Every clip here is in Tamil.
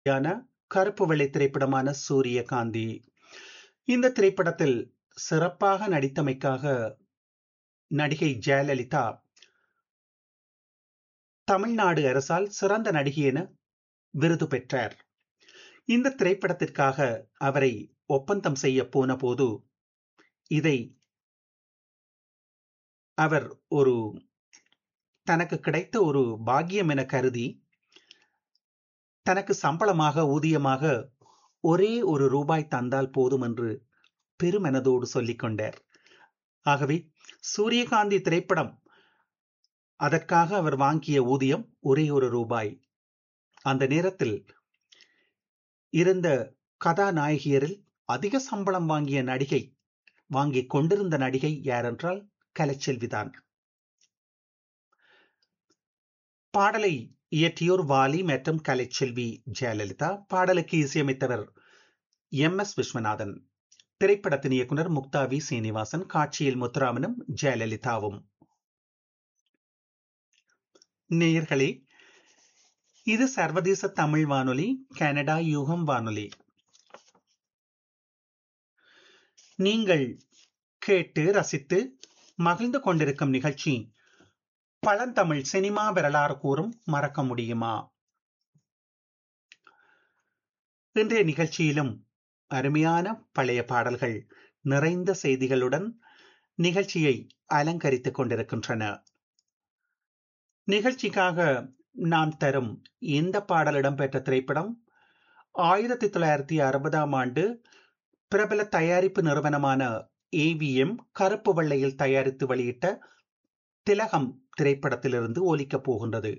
யான கருப்பு வெள்ளை திரைப்படமான சூரியகாந்தி இந்த திரைப்படத்தில் சிறப்பாக நடித்தமைக்காக நடிகை ஜெயலலிதா தமிழ்நாடு அரசால் சிறந்த நடிகை என விருது பெற்றார் இந்த திரைப்படத்திற்காக அவரை ஒப்பந்தம் செய்ய போன போது இதை அவர் ஒரு தனக்கு கிடைத்த ஒரு பாக்கியம் என கருதி தனக்கு சம்பளமாக ஊதியமாக ஒரே ஒரு ரூபாய் தந்தால் போதும் என்று பெருமனதோடு சொல்லிக் கொண்டார் ஆகவே சூரியகாந்தி திரைப்படம் அதற்காக அவர் வாங்கிய ஊதியம் ஒரே ஒரு ரூபாய் அந்த நேரத்தில் இருந்த கதாநாயகியரில் அதிக சம்பளம் வாங்கிய நடிகை வாங்கிக் கொண்டிருந்த நடிகை யாரென்றால் கலைச்செல்விதான் பாடலை இயற்றியோர் வாலி மற்றும் கலைச்செல்வி ஜெயலலிதா பாடலுக்கு இசையமைத்தவர் எம் எஸ் விஸ்வநாதன் திரைப்படத்தின் இயக்குனர் முக்தா வி சீனிவாசன் காட்சியில் முத்துராமனும் ஜெயலலிதாவும் நேயர்களே இது சர்வதேச தமிழ் வானொலி கனடா யூகம் வானொலி நீங்கள் கேட்டு ரசித்து மகிழ்ந்து கொண்டிருக்கும் நிகழ்ச்சி பழந்தமிழ் சினிமா வரலாறு கூறும் மறக்க முடியுமா இன்றைய நிகழ்ச்சியிலும் அருமையான பழைய பாடல்கள் நிறைந்த செய்திகளுடன் நிகழ்ச்சியை அலங்கரித்துக் கொண்டிருக்கின்றன நிகழ்ச்சிக்காக நாம் தரும் இந்த பாடல் இடம்பெற்ற திரைப்படம் ஆயிரத்தி தொள்ளாயிரத்தி அறுபதாம் ஆண்டு பிரபல தயாரிப்பு நிறுவனமான ஏவிஎம் கருப்பு வெள்ளையில் தயாரித்து வெளியிட்ட திலகம் திரைப்படத்திலிருந்து ஒலிக்கப் போகின்றது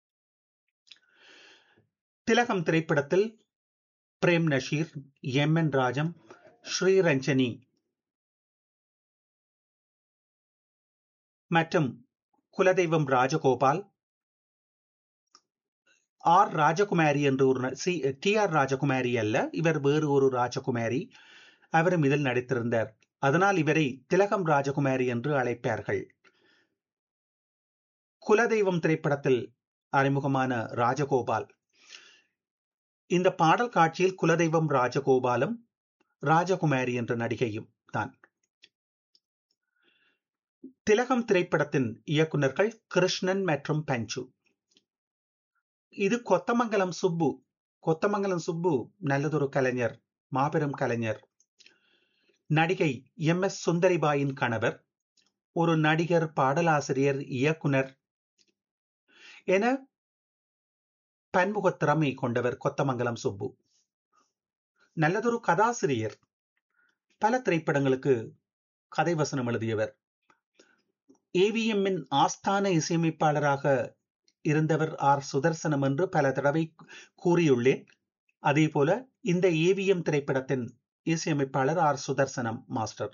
திலகம் திரைப்படத்தில் பிரேம் நஷீர் எம் என் ராஜம் ஸ்ரீரஞ்சனி மற்றும் குலதெய்வம் ராஜகோபால் ஆர் ராஜகுமாரி என்று ஒரு சி டி ஆர் ராஜகுமாரி அல்ல இவர் வேறு ஒரு ராஜகுமாரி அவரும் இதில் நடித்திருந்தார் அதனால் இவரை திலகம் ராஜகுமாரி என்று அழைப்பார்கள் குலதெய்வம் திரைப்படத்தில் அறிமுகமான ராஜகோபால் இந்த பாடல் காட்சியில் குலதெய்வம் ராஜகோபாலும் ராஜகுமாரி என்ற நடிகையும் தான் திலகம் திரைப்படத்தின் இயக்குநர்கள் கிருஷ்ணன் மற்றும் பஞ்சு இது கொத்தமங்கலம் சுப்பு கொத்தமங்கலம் சுப்பு நல்லதொரு கலைஞர் மாபெரும் கலைஞர் நடிகை எம் எஸ் சுந்தரிபாயின் கணவர் ஒரு நடிகர் பாடலாசிரியர் இயக்குனர் என பன்முக திறமை கொண்டவர் கொத்தமங்கலம் சுப்பு நல்லதொரு கதாசிரியர் பல திரைப்படங்களுக்கு கதை வசனம் எழுதியவர் ஏவிஎம்மின் ஆஸ்தான இசையமைப்பாளராக இருந்தவர் ஆர் சுதர்சனம் என்று பல தடவை கூறியுள்ளேன் அதே போல இந்த ஏவிஎம் திரைப்படத்தின் இசையமைப்பாளர் R Sudarsanam master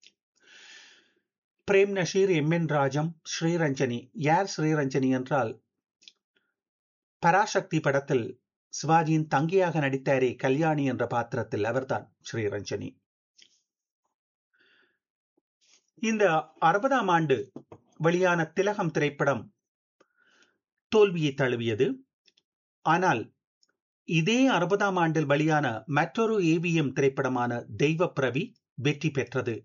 Prem Nazir M N Rajam Sriranjani யார் ஸ்ரீரஞ்சனி என்றால் பராசக்தி படத்தில் சிவாஜியின் தங்கியாக நடித்தாரே கல்யாணி என்ற பாத்திரத்தில் அவர்தான் ஸ்ரீரஞ்சனி இந்த அறுபதாம் ஆண்டு வெளியான திலகம் திரைப்படம் தோல்வியை தழுவியது ஆனால் இதே அறுபதாம் ஆண்டில் வெளியான மற்றொரு ஏவிஎம் திரைப்படமான தெய்வ பிரவி வெற்றி பெற்றது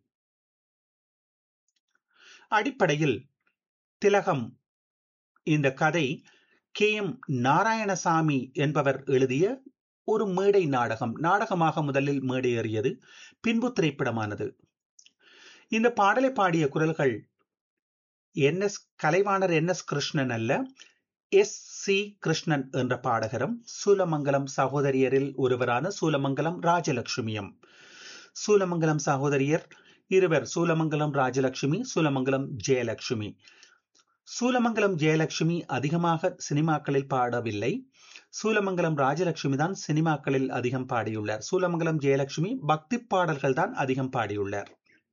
அடிப்படையில் திலகம் இந்த கதை கே எம் நாராயணசாமி என்பவர் எழுதிய ஒரு மேடை நாடகம் நாடகமாக முதலில் மேடையேறியது பின்பு திரைப்படமானது இந்த பாடலை பாடிய குரல்கள் N S Kalaivanar N S Krishnan அல்ல எஸ் சி கிருஷ்ணன் என்ற பாடகரும் சூலமங்கலம் சகோதரியரில் ஒருவரான சூலமங்கலம் ராஜலட்சுமியும் சூலமங்கலம் சகோதரியர் இருவர் சூலமங்கலம் ராஜலட்சுமி சூலமங்கலம் ஜெயலட்சுமி சூலமங்கலம் ஜெயலட்சுமி அதிகமாக சினிமாக்களில் பாடவில்லை சூலமங்கலம் ராஜலட்சுமி தான் சினிமாக்களில் அதிகம் பாடியுள்ளார் சூலமங்கலம் ஜெயலட்சுமி பக்தி பாடல்கள் தான் அதிகம் பாடியுள்ளார்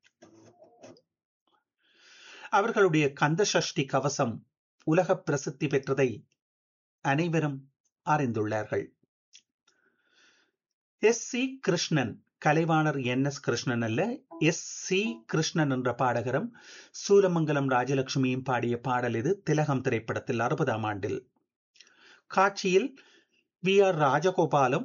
அவர்களுடைய கந்த சஷ்டி கவசம் உலக பிரசித்தி பெற்றதை அனைவரும் அறிந்துள்ளார்கள் S C Krishnan Kalaivanar N S Krishnan அல்ல எஸ் சி கிருஷ்ணன் என்ற பாடகரும் சூலமங்கலம் ராஜலட்சுமியும் பாடிய பாடல் இது திலகம் திரைப்படத்தில் அறுபதாம் ஆண்டில் காட்சியில் வி ஆர் ராஜகோபாலும்